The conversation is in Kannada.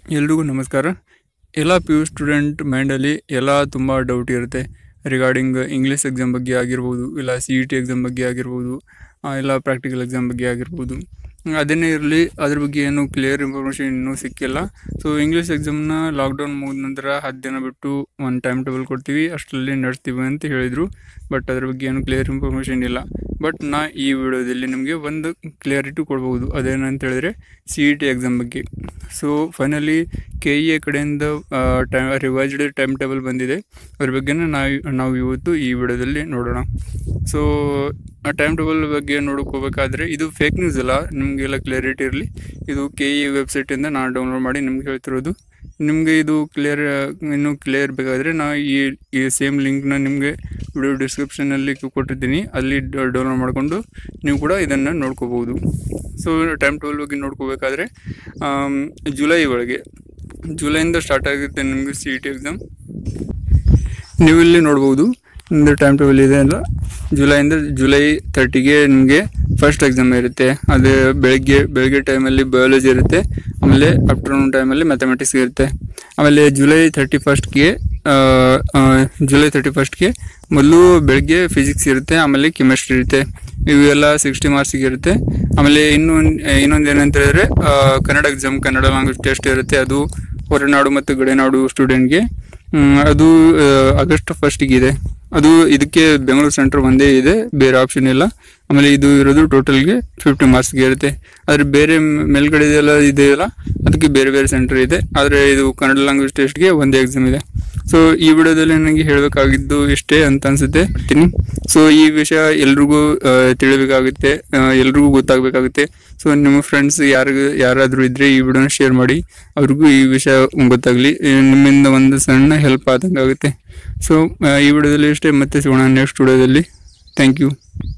ಎಲ್ರಿಗೂ ನಮಸ್ಕಾರ ಎಲ್ಲ ಪಿ ಯು ಸ್ಟೂಡೆಂಟ್ ಮೈಂಡಲ್ಲಿ ಎಲ್ಲ ತುಂಬ ಡೌಟ್ ಇರುತ್ತೆ ರಿಗಾರ್ಡಿಂಗ್ ಇಂಗ್ಲೀಷ್ ಎಕ್ಸಾಮ್ ಬಗ್ಗೆ ಆಗಿರ್ಬೋದು ಇಲ್ಲ ಸಿ ಇ ಟಿ ಎಕ್ಸಾಮ್ ಬಗ್ಗೆ ಆಗಿರ್ಬೋದು ಆ, ಇಲ್ಲ ಪ್ರಾಕ್ಟಿಕಲ್ ಎಕ್ಸಾಮ್ ಬಗ್ಗೆ ಆಗಿರ್ಬೋದು ಅದೇನೇ ಇರಲಿ ಅದ್ರ ಬಗ್ಗೆ ಏನು ಕ್ಲಿಯರ್ ಇನ್ಫಾರ್ಮೇಷನ್ ಇನ್ನೂ ಸಿಕ್ಕಿಲ್ಲ ಸೊ ಇಂಗ್ಲೀಷ್ ಎಕ್ಸಾಮ್ನ ಲಾಕ್ಡೌನ್ ಮುಗಿದ ನಂತರ ಹತ್ತು ದಿನ ಬಿಟ್ಟು ಒಂದು ಟೈಮ್ ಟೇಬಲ್ ಕೊಡ್ತೀವಿ ಅಷ್ಟರಲ್ಲಿ ನಡೆಸ್ತೀವಿ ಅಂತ ಹೇಳಿದರು ಬಟ್ ಅದ್ರ ಬಗ್ಗೆ ಏನು ಕ್ಲಿಯರ್ ಇನ್ಫಾರ್ಮೇಷನ್ ಇಲ್ಲ ಬಟ್ ನಾ ಈ ವಿಡಿಯೋದಲ್ಲಿ ನಿಮಗೆ ಒಂದು ಕ್ಲಿಯರಿಟಿ ಕೊಡ್ಬೋದು ಅದೇನಂತ ಹೇಳಿದ್ರೆ ಸಿ ಇ ಟಿ ಎಕ್ಸಾಮ್ ಬಗ್ಗೆ so finally K E A ಕಡೆಯಿಂದ ಟೈಮ್ ರಿವೈಸ್ಡ್ ಟೈಮ್ ಟೇಬಲ್ ಬಂದಿದೆ ಅದ್ರ ಬಗ್ಗೆನೇ ನಾವು ನಾವು ಇವತ್ತು ಈ ವಿಡಿಯೋದಲ್ಲಿ ನೋಡೋಣ ಸೊ ಆ ಟೈಮ್ ಟೇಬಲ್ ಬಗ್ಗೆ ನೋಡ್ಕೋಬೇಕಾದ್ರೆ ಇದು ಫೇಕ್ ನ್ಯೂಸ್ ಅಲ್ಲ ನಿಮಗೆಲ್ಲ ಕ್ಲಿಯರಿಟಿ ಇರಲಿ ಇದು ಕೆ ಇ ವೆಬ್ಸೈಟಿಂದ ನಾನು ಡೌನ್ಲೋಡ್ ಮಾಡಿ ನಿಮ್ಗೆ ಹೇಳ್ತಿರೋದು ನಿಮಗೆ ಇದು ಕ್ಲಿಯರ್ ಇನ್ನೂ ಕ್ಲಿಯರ್ ಬೇಕಾದರೆ ನಾ ಈ ಈ ಸೇಮ್ ಲಿಂಕ್ನ ನಿಮಗೆ ವಿಡಿಯೋ ಡಿಸ್ಕ್ರಿಪ್ಷನಲ್ಲಿ ಕೊಟ್ಟಿರ್ತೀನಿ ಅಲ್ಲಿ ಡೌನ್ಲೋಡ್ ಮಾಡಿಕೊಂಡು ನೀವು ಕೂಡ ಇದನ್ನು ನೋಡ್ಕೋಬೋದು ಸೊ ಟೈಮ್ ಟೇಬಲ್ ಬಗ್ಗೆ ನೋಡ್ಕೋಬೇಕಾದ್ರೆ ಆಮ್, ಜುಲೈ ಒಳಗೆ ಜುಲೈಯಿಂದ ಸ್ಟಾರ್ಟ್ ಆಗುತ್ತೆ ನಿಮಗೆ ಸಿ ಇ ಟಿ ಎಕ್ಸಾಮ್ ನೀವು ಇಲ್ಲಿ ನೋಡ್ಬೋದು ನಿಮ್ಮದು ಟೈಮ್ ಟೇಬಲ್ ಇದೆ ಅಲ್ಲ ಜುಲೈಯಿಂದ ಜುಲೈ ತರ್ಟಿಗೆ ನಿಮಗೆ ಫಸ್ಟ್ ಎಕ್ಸಾಮ್ ಇರುತ್ತೆ ಅದು ಬೆಳಗ್ಗೆ ಬೆಳಗ್ಗೆ ಟೈಮಲ್ಲಿ ಬಯಾಲಜಿ ಇರುತ್ತೆ ಆಮೇಲೆ ಆಫ್ಟರ್ನೂನ್ ಟೈಮಲ್ಲಿ ಮ್ಯಾಥಮೆಟಿಕ್ಸ್ ಇರುತ್ತೆ ಆಮೇಲೆ ಜುಲೈ ತರ್ಟಿ ಫಸ್ಟ್ಗೆ ಜುಲೈ ತರ್ಟಿ ಫಸ್ಟ್ಗೆ ಮೊದಲು ಬೆಳಗ್ಗೆ ಫಿಸಿಕ್ಸ್ ಇರುತ್ತೆ ಆಮೇಲೆ ಕೆಮಿಸ್ಟ್ರಿ ಇರುತ್ತೆ ಇವೆಲ್ಲ ಸಿಕ್ಸ್ಟಿ ಮಾರ್ಕ್ಸಿಗೆ ಇರುತ್ತೆ ಆಮೇಲೆ ಇನ್ನು ಇನ್ನೊಂದು ಏನಂತ ಹೇಳಿದ್ರೆ ಆ, Kannada exam Kannada language test ಇರುತ್ತೆ ಅದು ಹೊರನಾಡು ಮತ್ತು ಗಡಿನಾಡು ಸ್ಟೂಡೆಂಟ್ಗೆ ಅದು ಆ, ಆಗಸ್ಟ್ ಫಸ್ಟಿಗೆ ಇದೆ ಅದು ಇದಕ್ಕೆ ಬೆಂಗಳೂರು ಸೆಂಟರ್ ಒಂದೇ ಇದೆ ಬೇರೆ ಆಪ್ಷನ್ ಇಲ್ಲ ಆಮೇಲೆ ಇದು ಇರೋದು ಟೋಟಲ್ಗೆ ಫಿಫ್ಟಿ ಮಾರ್ಕ್ಸ್ಗೆ ಇರುತ್ತೆ ಆದರೆ ಬೇರೆ ಮೇಲ್ಗಡೆ ಇದೆಲ್ಲ ಇದೆಯಲ್ಲ ಅದಕ್ಕೆ ಬೇರೆ ಬೇರೆ ಸೆಂಟರ್ ಇದೆ ಆದರೆ ಇದು ಕನ್ನಡ ಲ್ಯಾಂಗ್ವೇಜ್ ಟೆಸ್ಟ್ಗೆ ಒಂದೇ ಎಕ್ಸಾಮ್ ಇದೆ ಸೊ ಈ ವಿಡಿಯೋದಲ್ಲಿ ನನಗೆ ಹೇಳಬೇಕಾಗಿದ್ದು ಇಷ್ಟೇ ಅಂತ ಅನ್ಸುತ್ತೆ ಬರ್ತೀನಿ ಸೊ ಈ ವಿಷಯ ಎಲ್ರಿಗೂ ಆ, ತಿಳಿಬೇಕಾಗುತ್ತೆ ಆ, ಎಲ್ರಿಗೂ ಗೊತ್ತಾಗಬೇಕಾಗುತ್ತೆ ಸೊ ನಿಮ್ಮ ಫ್ರೆಂಡ್ಸ್ ಯಾರಿಗೂ ಯಾರಾದರೂ ಇದ್ರೆ ಈ ವಿಡಿಯೋನ ಶೇರ್ ಮಾಡಿ ಅವ್ರಿಗೂ ಈ ವಿಷಯ ಗೊತ್ತಾಗಲಿ ನಿಮ್ಮಿಂದ ಒಂದು ಸಣ್ಣ ಹೆಲ್ಪ್ ಆದಂಗೆ ಆಗುತ್ತೆ ಸೊ ಈ ವಿಡಿಯೋದಲ್ಲಿ ಇಷ್ಟೇ ಮತ್ತೆ ಸಿಗೋಣ ನೆಕ್ಸ್ಟ್ ವಿಡಿಯೋದಲ್ಲಿ ಥ್ಯಾಂಕ್ ಯು